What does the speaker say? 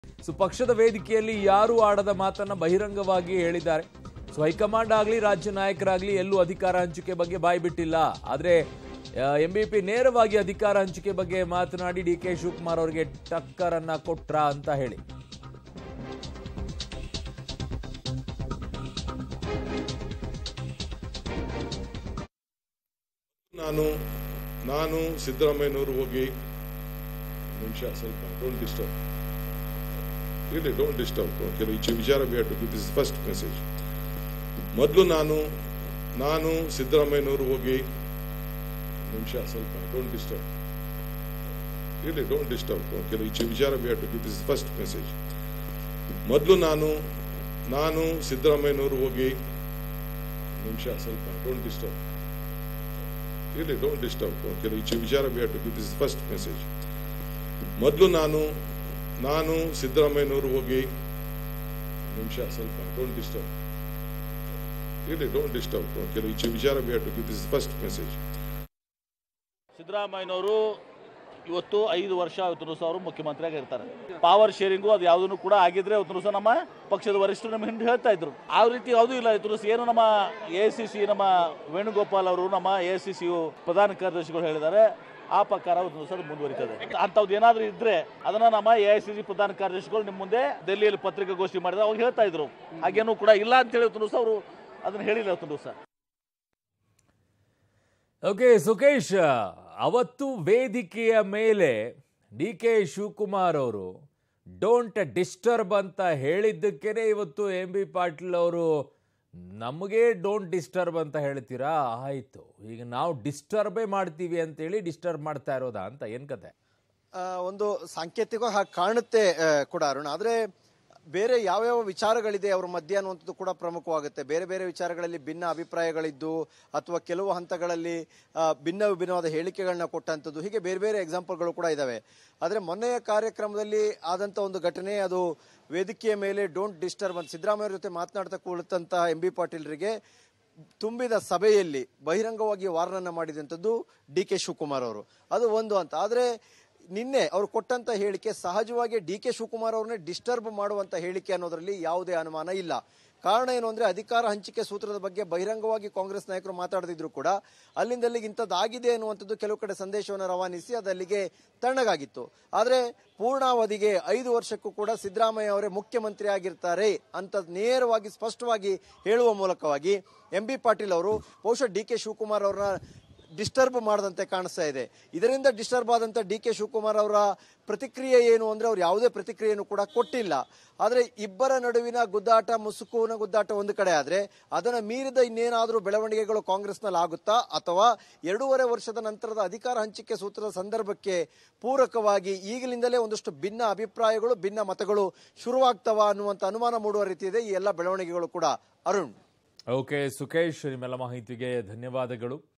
so ಪಕ್ಷದ ವೇದಿಕೆಯಲ್ಲಿ ಯಾರೂ ಆಡದ ಮಾತನ್ನ ಬಹಿರಂಗವಾಗಿ ಹೇಳಿದ್ದಾರೆ ಸೊ ಹೈಕಮಾಂಡ್ ಆಗಲಿ ರಾಜ್ಯ ನಾಯಕರಾಗಲಿ ಎಲ್ಲೂ ಅಧಿಕಾರ ಹಂಚಿಕೆ ಬಗ್ಗೆ ಬಾಯಿ ಬಿಟ್ಟಿಲ್ಲ ಆದರೆ ಎಂ ಬಿ ಪಿ ನೇರವಾಗಿ ಅಧಿಕಾರ ಹಂಚಿಕೆ ಬಗ್ಗೆ ಮಾತನಾಡಿ ಡಿ ಕೆ ಶಿವಕುಮಾರ್ ಅವರಿಗೆ ಟಕ್ಕರ್ ಅನ್ನ ಕೊಟ್ರ ಅಂತ ಹೇಳಿ ನಾನು ನಾನು ಸಿದ್ದರಾಮಯ್ಯನವರು ಹೋಗಿ ನಿಮಿಷ ಸ್ವಲ್ಪ ಡೋಂಟ್ ಡಿಸ್ಟರ್ಬ್ ಇಲ್ಲಿ ಡೋಂಟ್ ಡಿಸ್ಟರ್ಬ್ ಕೆಲವು ಈಚೆ ವಿಚಾರ ಬೇಕು ದಿಸ್ ಫಸ್ಟ್ ಮೆಸೇಜ್ ಮೊದಲು ನಾನು ನಾನು ಸಿದ್ದರಾಮಯ್ಯನವರು ಹೋಗಿ ನಿಮಿಷ ಸ್ವಲ್ಪ ಡೋಂಟ್ ಡಿಸ್ಟರ್ಬ್ ಇಲ್ಲಿ ಡೋಂಟ್ ಡಿಸ್ಟರ್ಬ್ ಕೆಲವು ಈಚೆ ವಿಚಾರ ಬೇಕು ದಿಸ್ ಫಸ್ಟ್ ಮೆಸೇಜ್ ಮೊದಲು ನಾನು ನಾನು ಸಿದ್ದರಾಮಯ್ಯನವರು ಹೋಗಿ ನಿಮಿಷ ಸ್ವಲ್ಪ ಡೋಂಟ್ ಡಿಸ್ಟರ್ಬ್ ಇಲ್ಲಿ ಡೋಂಟ್ ಡಿಸ್ಟರ್ಬ್ ಕೆಲವು ಈಚೆ ವಿಚಾರ ಬೇಕು ದಿಸ್ ಫಸ್ಟ್ ಮೆಸೇಜ್ ಮೊದಲು ನಾನು ನಾನು ಸಿದ್ದರಾಮಯ್ಯನವರು ಹೋಗಿ ನಿಮಿಷ ಸ್ವಲ್ಪ ಡೋಂಟ್ ಡಿಸ್ಟರ್ಬ್ ಇಲ್ಲಿ ಡೋಂಟ್ ಡಿಸ್ಟರ್ಬ್ ಕೆಲವು ಈಚೆ ವಿಚಾರ ಬೇಕು ದಿಸ್ ಫಸ್ಟ್ ಮೆಸೇಜ್ ಸಿದ್ದರಾಮಯ್ಯನವರು ಇವತ್ತು ಐದು ವರ್ಷ ಇವತ್ತು ಸಹ ಅವರು ಮುಖ್ಯಮಂತ್ರಿಯಾಗಿ ಇರ್ತಾರೆ ಪವರ್ ಶೇರಿಂಗು ಅದು ಯಾವುದನ್ನು ಕೂಡ ಆಗಿದ್ರೆ ಇವತ್ತು ಸಹ ನಮ್ಮ ಪಕ್ಷದ ವರಿಷ್ಠರು ನಮ್ಮ ಹಿಂದೆ ಹೇಳ್ತಾ ಇದ್ರು ಆ ರೀತಿ ಯಾವುದೂ ಇಲ್ಲ ಇವತ್ತು ಸಹ ಏನು ನಮ್ಮ ಎ ಸಿ ಸಿ ನಮ್ಮ ವೇಣುಗೋಪಾಲ್ ಅವರು ನಮ್ಮ ಎ ಸಿ ಸಿ ಪ್ರಧಾನ ಕಾರ್ಯದರ್ಶಿಗಳು ಹೇಳಿದ್ದಾರೆ ಆ ಪ್ರಕಾರ ಇವತ್ತು ಸಹ ಅದು ಮುಂದುವರಿತದೆ ಅಂಥದ್ದು ಏನಾದರೂ ಇದ್ರೆ ಅದನ್ನ ನಮ್ಮ ಎ ಐ ಸಿ ಸಿ ಪ್ರಧಾನ ಕಾರ್ಯದರ್ಶಿಗಳು ನಿಮ್ಮ ಮುಂದೆ ದೆಹಲಿಯಲ್ಲಿ ಪತ್ರಿಕಾಗೋಷ್ಠಿ ಮಾಡಿದ್ರೆ ಅವಾಗ ಹೇಳ್ತಾ ಇದ್ರು ಹಾಗೇನೂ ಕೂಡ ಇಲ್ಲ ಅಂತ ಹೇಳಿ ಇವತ್ತು ಸಹ ಅವರು ಅದನ್ನ ಹೇಳಿಲ್ಲ ಇವತ್ತು ಸಹ ಓಕೆ ಸುಕೇಶ್ ಅವತ್ತು ವೇದಿಕೆಯ ಮೇಲೆ ಡಿ ಕೆ ಶಿವಕುಮಾರ್ ಅವರು ಡೋಂಟ್ ಡಿಸ್ಟರ್ಬ್ ಅಂತ ಹೇಳಿದ್ದಕ್ಕೇನೆ ಇವತ್ತು ಎಂ ಬಿ ಪಾಟೀಲ್ ಅವರು ನಮಗೆ ಡೋಂಟ್ ಡಿಸ್ಟರ್ಬ್ ಅಂತ ಹೇಳ್ತೀರಾ ಆಯ್ತು ಈಗ ನಾವು ಡಿಸ್ಟರ್ಬೇ ಮಾಡ್ತೀವಿ ಅಂತೇಳಿ ಡಿಸ್ಟರ್ಬ್ ಮಾಡ್ತಾ ಇರೋದಾ ಅಂತ ಏನ್ ಕತೆ ಆ, ಒಂದು ಸಾಂಕೇತಿಕ ಹಾಗೆ ಕಾಣುತ್ತೆ ಆ, ಕೂಡ ಅರುಣ್ ಆದ್ರೆ ಬೇರೆ ಯಾವ್ಯಾವ ವಿಚಾರಗಳಿದೆ ಅವ್ರ ಮಧ್ಯೆ ಅನ್ನುವಂಥದ್ದು ಕೂಡ ಪ್ರಮುಖವಾಗುತ್ತೆ ಬೇರೆ ಬೇರೆ ವಿಚಾರಗಳಲ್ಲಿ ಭಿನ್ನ ಅಭಿಪ್ರಾಯಗಳಿದ್ದು ಅಥವಾ ಕೆಲವು ಹಂತಗಳಲ್ಲಿ ಆ, ಭಿನ್ನ ವಿಭಿನ್ನವಾದ ಹೇಳಿಕೆಗಳನ್ನ ಕೊಟ್ಟಂಥದ್ದು ಹೀಗೆ ಬೇರೆ ಬೇರೆ ಎಕ್ಸಾಂಪಲ್ಗಳು ಕೂಡ ಇದಾವೆ ಆದ್ರೆ ಮೊನ್ನೆಯ ಕಾರ್ಯಕ್ರಮದಲ್ಲಿ ಆದಂತ ಒಂದು ಘಟನೆ ಅದು ವೇದಿಕೆಯ ಮೇಲೆ ಡೋಂಟ್ ಡಿಸ್ಟರ್ಬ್ ಅಂತ ಸಿದ್ದರಾಮಯ್ಯ ಜೊತೆ ಮಾತನಾಡ್ತಾ ಕುಳಿತಂತಹ ಎಂ ಬಿ ಪಾಟೀಲ್ರಿಗೆ ತುಂಬಿದ ಸಭೆಯಲ್ಲಿ ಬಹಿರಂಗವಾಗಿ ವಾರ್ನನ್ನ ಮಾಡಿದಂಥದ್ದು ಡಿ ಕೆ ಶಿವಕುಮಾರ್ ಅವರು ಅದು ಒಂದು ಅಂತ ಆದ್ರೆ ನಿನ್ನೆ ಅವರು ಕೊಟ್ಟಂತ ಹೇಳಿಕೆ ಸಹಜವಾಗಿ ಡಿ ಕೆ ಶಿವಕುಮಾರ್ ಅವ್ರನ್ನೇ ಡಿಸ್ಟರ್ಬ್ ಮಾಡುವಂತ ಹೇಳಿಕೆ ಅನ್ನೋದ್ರಲ್ಲಿ ಯಾವುದೇ ಅನುಮಾನ ಇಲ್ಲ ಕಾರಣ ಏನು ಅಂದ್ರೆ ಅಧಿಕಾರ ಹಂಚಿಕೆ ಸೂತ್ರದ ಬಗ್ಗೆ ಬಹಿರಂಗವಾಗಿ ಕಾಂಗ್ರೆಸ್ ನಾಯಕರು ಮಾತಾಡದಿದ್ರು ಕೂಡ ಅಲ್ಲಿಂದ ಅಲ್ಲಿಗೆ ಇಂಥದ್ದಾಗಿದೆ ಅನ್ನುವಂಥದ್ದು ಕೆಲವು ಕಡೆ ಸಂದೇಶವನ್ನು ರವಾನಿಸಿ ಅದು ಅಲ್ಲಿಗೆ ತಣ್ಣಗಾಗಿತ್ತು ಆದ್ರೆ ಪೂರ್ಣಾವಧಿಗೆ ಐದು ವರ್ಷಕ್ಕೂ ಕೂಡ ಸಿದ್ದರಾಮಯ್ಯ ಅವರೇ ಮುಖ್ಯಮಂತ್ರಿ ಆಗಿರ್ತಾರೆ ಅಂತ ನೇರವಾಗಿ ಸ್ಪಷ್ಟವಾಗಿ ಹೇಳುವ ಮೂಲಕವಾಗಿ ಎಂ ಬಿ ಪಾಟೀಲ್ ಅವರು ಬಹುಶಃ ಡಿ ಕೆ ಶಿವಕುಮಾರ್ ಅವರನ್ನ ಡಿಸ್ಟರ್ಬ್ ಮಾಡದಂತೆ ಕಾಣಿಸ್ತಾ ಇದೆ ಇದರಿಂದ ಡಿಸ್ಟರ್ಬ್ ಆದಂತ ಡಿ ಕೆ ಶಿವಕುಮಾರ್ ಅವರ ಪ್ರತಿಕ್ರಿಯೆ ಏನು ಅಂದ್ರೆ ಅವ್ರು ಯಾವುದೇ ಪ್ರತಿಕ್ರಿಯೆಯನ್ನು ಕೂಡ ಕೊಟ್ಟಿಲ್ಲ ಆದ್ರೆ ಇಬ್ಬರ ನಡುವಿನ ಗುದ್ದಾಟ ಮುಸುಕುನ ಗುದ್ದಾಟ ಒಂದು ಕಡೆ ಆದ್ರೆ ಅದನ್ನ ಮೀರಿದ ಇನ್ನೇನಾದರೂ ಬೆಳವಣಿಗೆಗಳು ಕಾಂಗ್ರೆಸ್ನಲ್ಲಿ ಆಗುತ್ತಾ ಅಥವಾ ಎರಡೂವರೆ ವರ್ಷದ ನಂತರದ ಅಧಿಕಾರ ಹಂಚಿಕೆ ಸೂತ್ರದ ಸಂದರ್ಭಕ್ಕೆ ಪೂರಕವಾಗಿ ಈಗಲಿಂದಲೇ ಒಂದಷ್ಟು ಭಿನ್ನ ಅಭಿಪ್ರಾಯಗಳು ಭಿನ್ನ ಮತಗಳು ಶುರುವಾಗ್ತವ ಅನ್ನುವಂತ ಅನುಮಾನ ಮೂಡುವ ರೀತಿ ಇದೆ ಈ ಎಲ್ಲ ಬೆಳವಣಿಗೆಗಳು ಕೂಡ ಅರುಣ್ ಓಕೆ ಸುಕೇಶ್ ನಿಮ್ಮೆಲ್ಲ ಮಾಹಿತಿಗೆ ಧನ್ಯವಾದಗಳು